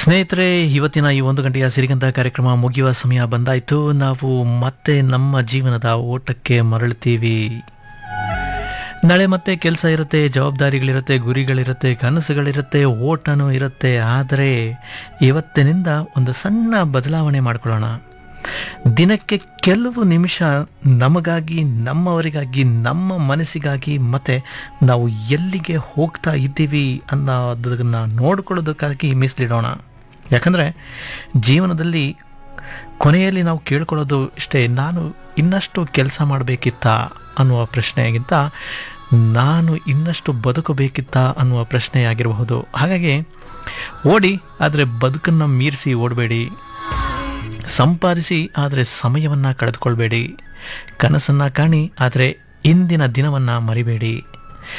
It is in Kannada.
ಸ್ನೇಹಿತರೆ ಇವತ್ತಿನ ಈ ಒಂದು ಗಂಟೆಯ ಸಿರಿಗಂಧ ಕಾರ್ಯಕ್ರಮ ಮುಗಿಯುವ ಸಮಯ ಬಂದಾಯಿತು ನಾವು ಮತ್ತೆ ನಮ್ಮ ಜೀವನದ ಓಟಕ್ಕೆ ಮರಳ್ತೀವಿ ನಾಳೆ ಮತ್ತೆ ಕೆಲಸ ಇರುತ್ತೆ ಜವಾಬ್ದಾರಿಗಳಿರುತ್ತೆ ಗುರಿಗಳಿರುತ್ತೆ ಕನಸುಗಳಿರುತ್ತೆ ಓಟನೂ ಇರುತ್ತೆ ಆದರೆ ಇವತ್ತಿನಿಂದ ಒಂದು ಸಣ್ಣ ಬದಲಾವಣೆ ಮಾಡ್ಕೊಳ್ಳೋಣ ದಿನಕ್ಕೆ ಕೆಲವು ನಿಮಿಷ ನಮಗಾಗಿ ನಮ್ಮವರಿಗಾಗಿ ನಮ್ಮ ಮನಸ್ಸಿಗಾಗಿ ಮತ್ತು ನಾವು ಎಲ್ಲಿಗೆ ಹೋಗ್ತಾ ಇದ್ದೀವಿ ಅನ್ನೋದನ್ನು ನೋಡ್ಕೊಳ್ಳೋದಕ್ಕಾಗಿ ಮೀಸಲಿಡೋಣ ಯಾಕಂದರೆ ಜೀವನದಲ್ಲಿ ಕೊನೆಯಲ್ಲಿ ನಾವು ಕೇಳ್ಕೊಳ್ಳೋದು ಇಷ್ಟೇ ನಾನು ಇನ್ನಷ್ಟು ಕೆಲಸ ಮಾಡಬೇಕಿತ್ತ ಅನ್ನುವ ಪ್ರಶ್ನೆಗಿಂತ ನಾನು ಇನ್ನಷ್ಟು ಬದುಕಬೇಕಿತ್ತ ಅನ್ನುವ ಪ್ರಶ್ನೆಯಾಗಿರಬಹುದು ಹಾಗಾಗಿ ಓಡಿ ಆದರೆ ಬದುಕನ್ನು ಮೀರಿಸಿ ಓಡಬೇಡಿ ಸಂಪಾದಿಸಿ ಆದರೆ ಸಮಯವನ್ನು ಕಳೆದುಕೊಳ್ಬೇಡಿ ಕನಸನ್ನು ಕಾಣಿ ಆದರೆ ಇಂದಿನ ದಿನವನ್ನು ಮರಿಬೇಡಿ